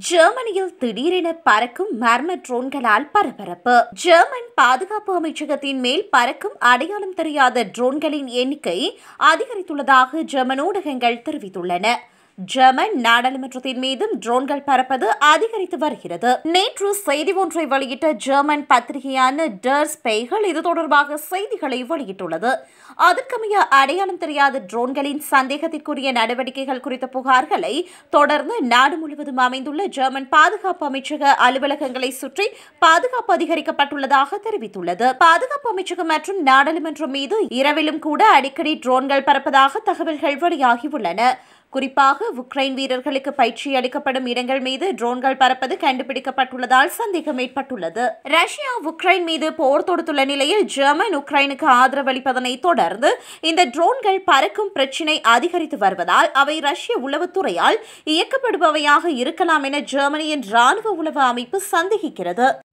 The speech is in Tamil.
ஜெர்மனியில் திடீரென பறக்கும் மர்ம ட்ரோன்களால் பரபரப்பு ஜெர்மன் பாதுகாப்பு அமைச்சகத்தின் மேல் பறக்கும் அடையாளம் தெரியாத ட்ரோன்களின் எண்ணிக்கை அதிகரித்துள்ளதாக ஜெர்மன் ஊடகங்கள் தெரிவித்துள்ளன ஜெர்மன் நாடாளுமன்றத்தின் மீதும் ட்ரோன்கள் பறப்பது அதிகரித்து வருகிறது நேற்று செய்தி ஒன்றை வெளியிட்ட ஜெர்மன் பத்திரிகையான டர் ஸ்பெய்கள் இது தொடர்பாக செய்திகளை வெளியிட்டுள்ளது அதற்கமைய அடையாளம் தெரியாத ட்ரோன்களின் சந்தேகத்திற்குரிய நடவடிக்கைகள் குறித்த புகார்களை தொடர்ந்து நாடு முழுவதும் அமைந்துள்ள ஜெர்மன் பாதுகாப்பு அமைச்சக அலுவலகங்களை சுற்றி பாதுகாப்பு அதிகரிக்கப்பட்டுள்ளதாக தெரிவித்துள்ளது பாதுகாப்பு அமைச்சகம் மற்றும் நாடாளுமன்றம் மீது இரவிலும் கூட அடிக்கடி ட்ரோன்கள் பறப்பதாக தகவல்கள் வெளியாகியுள்ளன குறிப்பாக உக்ரைன் வீரர்களுக்கு பயிற்சி அளிக்கப்படும் இடங்கள் மீது ட்ரோன்கள் பறப்பது கண்டுபிடிக்கப்பட்டுள்ளதால் சந்தேகம் ஏற்பட்டுள்ளது ரஷ்யா உக்ரைன் மீது போர் தொடுத்துள்ள நிலையில் ஜெர்மன் உக்ரைனுக்கு ஆதரவளிப்பதனை தொடர்ந்து இந்த ட்ரோன்கள் பறக்கும் பிரச்சினை அதிகரித்து வருவதால் அவை ரஷ்ய உளவுத்துறையால் இயக்கப்படுபவையாக இருக்கலாம் என ஜெர்மனியின் ராணுவ உளவு அமைப்பு சந்தேகிக்கிறது